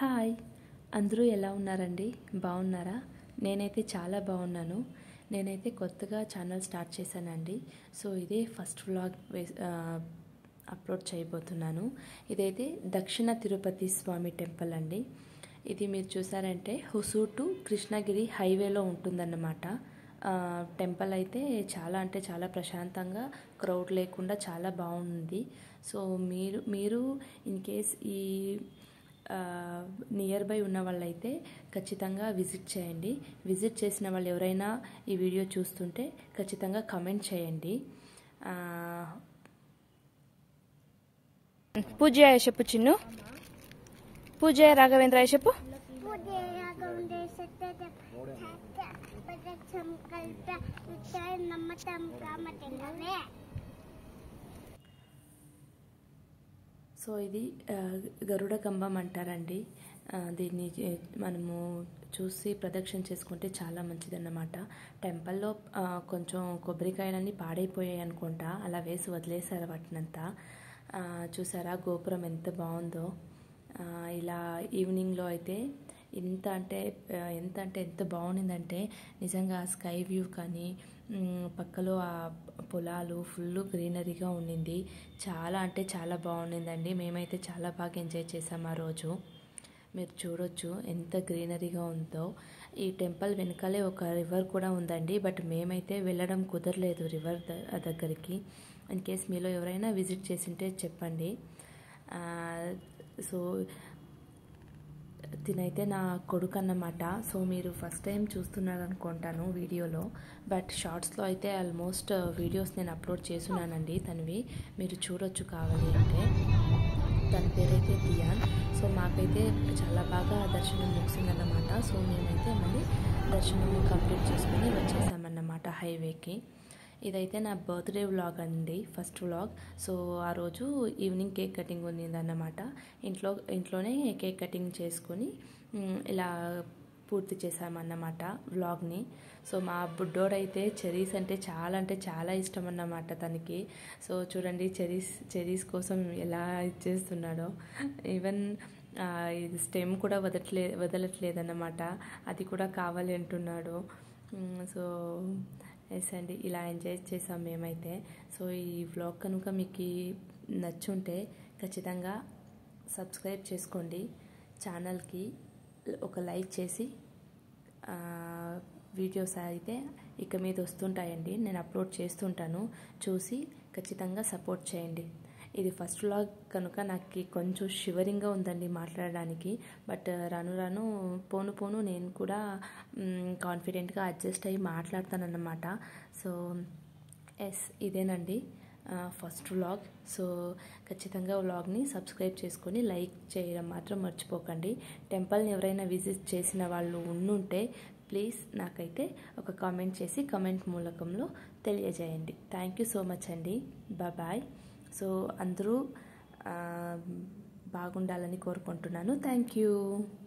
hi అందరూ ఎలా ఉన్నారండి బాగున్నారా నేనైతే చాలా బాగున్నాను నేనైతే కొత్తగా ఛానల్ స్టార్ట్ చేశానండి సో ఇదే ఫస్ట్ వ్లాగ్ వే అప్లోడ్ చేయబోతున్నాను ఇదైతే దక్షిణ తిరుపతి స్వామి టెంపుల్ అండి ఇది మీరు చూసారంటే హుసూర్ టు కృష్ణగిరి హైవేలో ఉంటుందన్నమాట ఆ, టెంపుల్ అయితే చాలా అంటే చాలా ప్రశాంతంగా క్రౌడ్ లేకుండా చాలా బాగుంది సో మీరు మీరు ఇన్ కేస్ ఈ నియర్ బై ఉన్న వాళ్ళైతే ఖచ్చితంగా విజిట్ చేయండి విజిట్ చేసిన వాళ్ళు ఎవరైనా ఈ వీడియో చూస్తుంటే ఖచ్చితంగా కమెంట్ చేయండి ఆ, పూజ చెప్పు చిన్ను పూజ రాఘవేంద్ర చెప్పు పూజే రాఘవుండే సత్యద సత్య పద సంకల్ప ఉత్తర నమ్మతం కామతినవే సో ఇది ఆ, గరుడ కంబం అంటారండి ఆ, దీన్ని చే- మనము చూసి ప్రదక్షిణ చేసుకుంటే చాలా మంచిదన్నమాట టెంపుల్లో ఆ, కొంచెం కొబ్బరికాయలన్నీ పాడైపోయాయి అనుకుంటా అలా వేసి వదిలేశారు వాటినంతా ఆ, చూసారా గోపురం ఎంత బాగుందో ఆ, ఇలా ఈవినింగ్లో అయితే ఇంత అంటే ఆ, ఎంత అంటే ఎంత బాగుండిందంటే నిజంగా స్కై వ్యూ కానీ మ్, పక్కలో ఆ పొలాలు ఫుల్ గ్రీనరీగా ఉండింది చాలా అంటే చాలా బాగుండిందండి మేమైతే చాలా బాగా ఎంజాయ్ చేసాం ఆ రోజు మీరు చూడొచ్చు ఎంత గ్రీనరీగా ఉందో ఈ టెంపుల్ వెనకాలే ఒక రివర్ కూడా ఉందండి బట్ మేమైతే వెళ్ళడం కుదరలేదు రివర్ ద- దగ్గరికి ఇన్ కేస్ మీలో ఎవరైనా విజిట్ చేసింటే చెప్పండి ఆ, సో తినైతే నా కొడుకు అన్నమాట సో మీరు ఫస్ట్ టైం చూస్తున్నారు అనుకుంటాను వీడియోలో బట్ షార్ట్స్లో అయితే ఆల్మోస్ట్ వీడియోస్ నేను అప్లోడ్ చేస్తున్నానండి తనవి మీరు చూడొచ్చు కావాలి అంటే తన పేరైతే దియాన్ సో మాకైతే చాలా బాగా దర్శనం ముగిసిందన్నమాట సో మేమైతే మళ్ళీ దర్శనం కంప్లీట్ చేసుకుని వచ్చేసామన్నమాట హైవేకి ఇదైతే నా బర్త్డే వ్లాగ్ అండి ఫస్ట్ వ్లాగ్ సో ఆ రోజు ఈవినింగ్ కేక్ కటింగ్ ఉన్నదన్నమాట ఇంట్లో ఇంట్లోనే కేక్ కటింగ్ చేసుకొని మ్, ఇలా పూర్తి చేశామన్నమాట వ్లాగ్ని సో మా బుడ్డోడైతే చెరీస్ అంటే చాలా అంటే చాలా ఇష్టం అన్నమాట తనకి సో చూడండి చెరీస్ చెరీస్ కోసం ఎలా ఇచ్చేస్తున్నాడో ఈవెన్ ఆ, ఇది స్టెమ్ కూడా వదలట్లే వదలట్లేదన్నమాట అది కూడా కావాలి అంటున్నాడు మ్, సో ఎస్ అండి ఇలా ఎంజాయ్ చేసాం మేమైతే సో ఈ వ్లాగ్ కనుక మీకు నచ్చుంటే ఖచ్చితంగా సబ్స్క్రైబ్ చేసుకోండి ఛానల్కి ఒక లైక్ చేసి ఆ, వీడియోస్ అయితే ఇక మీద వస్తుంటాయండి నేను అప్లోడ్ చేస్తుంటాను చూసి ఖచ్చితంగా సపోర్ట్ చేయండి ఇది ఫస్ట్ వ్లాగ్ కనుక నాకు కొంచెం షివరింగ్గా ఉందండి మాట్లాడడానికి బట్ రాను రాను పోను పోను నేను కూడా కాన్ఫిడెంట్గా అడ్జస్ట్ అయ్యి మాట్లాడతానన్నమాట సో ఎస్ ఇదేనండి ఫస్ట్ వ్లాగ్ సో ఖచ్చితంగా వ్లాగ్ని సబ్స్క్రైబ్ చేసుకొని లైక్ చేయడం మాత్రం మర్చిపోకండి టెంపుల్ని ఎవరైనా విజిట్ చేసిన వాళ్ళు ఉండుంటే ప్లీజ్ నాకైతే ఒక కామెంట్ చేసి కామెంట్ మూలకంలో తెలియజేయండి థ్యాంక్ యూ సో మచ్ అండి బాయ్ సో అందరూ ఆ, బాగుండాలని కోరుకుంటున్నాను థ్యాంక్ యూ